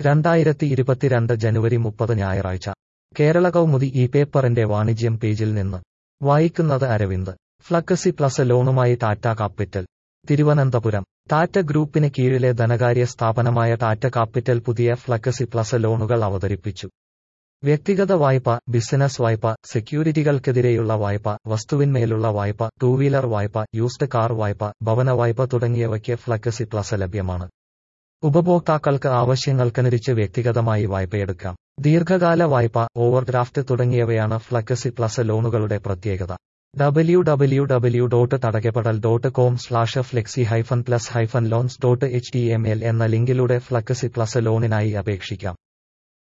രണ്ടായിരത്തി ഇരുപത്തിരണ്ട് ജനുവരി മുപ്പത് ഞായറാഴ്ച കേരള കൗമുദി ഈ പേപ്പറിന്റെ വാണിജ്യം പേജിൽ നിന്ന് വായിക്കുന്നത് അരവിന്ദ് ഫ്ലക്സി പ്ലസ് ലോണുമായി ടാറ്റ കാപ്പിറ്റൽ തിരുവനന്തപുരം ടാറ്റ ഗ്രൂപ്പിന് കീഴിലെ ധനകാര്യ സ്ഥാപനമായ ടാറ്റ കാപ്പിറ്റൽ പുതിയ ഫ്ലക്സി പ്ലസ് ലോണുകൾ അവതരിപ്പിച്ചു വ്യക്തിഗത വായ്പ ബിസിനസ് വായ്പ സെക്യൂരിറ്റികൾക്കെതിരെയുള്ള വായ്പ വസ്തുവിന്മേലുള്ള വായ്പ ടൂ വീലർ വായ്പ യൂസ്ഡ് കാർ വായ്പ ഭവന വായ്പ തുടങ്ങിയവയ്ക്ക് ഫ്ലക്സി പ്ലസ് ലഭ്യമാണ് ഉപഭോക്താക്കൾക്ക് ആവശ്യങ്ങൾക്കനുസരിച്ച് വ്യക്തിഗതമായി വായ്പയെടുക്കാം ദീർഘകാല വായ്പ ഓവർഡ്രാഫ്റ്റ് തുടങ്ങിയവയാണ് ഫ്ലക്സി പ്ലസ് ലോണുകളുടെ പ്രത്യേകത ഡബ്ല്യു ഡബ്ല്യു ഡബ്ല്യു ഡോട്ട് തടകപ്പെടൽ dot com slash flexi hyphen plus hyphen loans dot H T M L എന്ന ലിങ്കിലൂടെ ഫ്ലക്സി പ്ലസ് ലോണിനായി അപേക്ഷിക്കാം